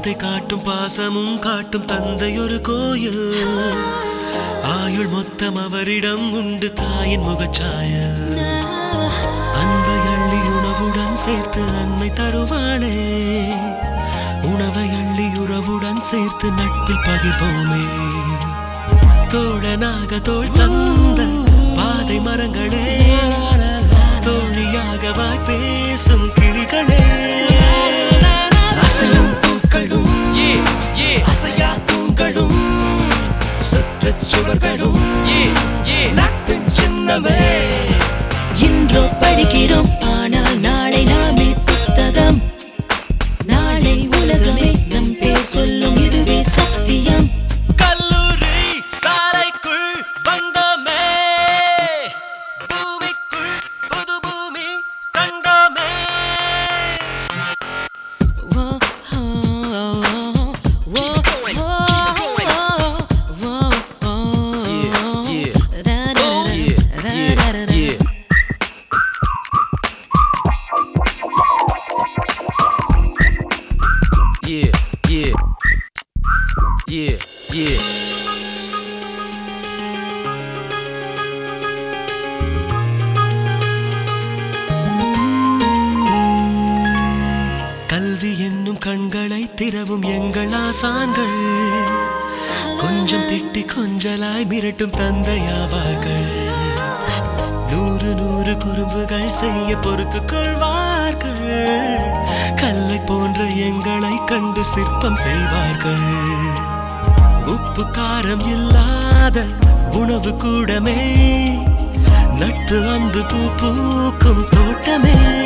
பாதை காட்டும் பாசமும் காட்டும் தந்தை ஒரு கோயில் ஆயுள் மொத்தம் அவரிடம் உண்டு தாயின் முகச்சாயல் அன்பை அள்ளி உணவுடன் சேர்த்து அன்னை தருவாளே உணவை அள்ளி உறவுடன் சேர்த்து நட்பில் பகிர்வோமே தோழனாக தோள் தந்த பாதை மரங்களே தோழியாக வாய் பேசும் கிளிகளே அசையும் பூக்களும் அசையா தூண்களும் சுற்றுச் சுவர்களும் நட்பின் சின்னமே இன்றோ படிக்கிறோம் ஆனால் நாளை நாமே புத்தகம் நாளை உலகமே நம் பேர் சொல்லும் இதுவே சத்தியம் கல்லூரி சாலைக்குள் வந்தோமே பூமிக்குள் புது பூமி கண்டோமே Whoa, oh, oh, whoa, oh, whoa, oh. Yeah, yeah. Da, da, da, Yeah, da, yeah, da, da, da. yeah. Yeah, yeah. Yeah, yeah. கல்வி என்னும் கண்களை திறவும் எங்கள் ஆசான்கள் கொஞ்சம் திட்டி கொஞ்சலாய் மிரட்டும் தந்தையாவார்கள் நூறு நூறு குறும்புகள் செய்ய பொறுத்து கொள்வார்கள் கல்லை போன்ற எங்களை கண்டு சிற்பம் செய்வார்கள் உப்பு காரம் இல்லாத உணவு கூடமே நட்பு அன்பு பூ பூக்கும் தோட்டமே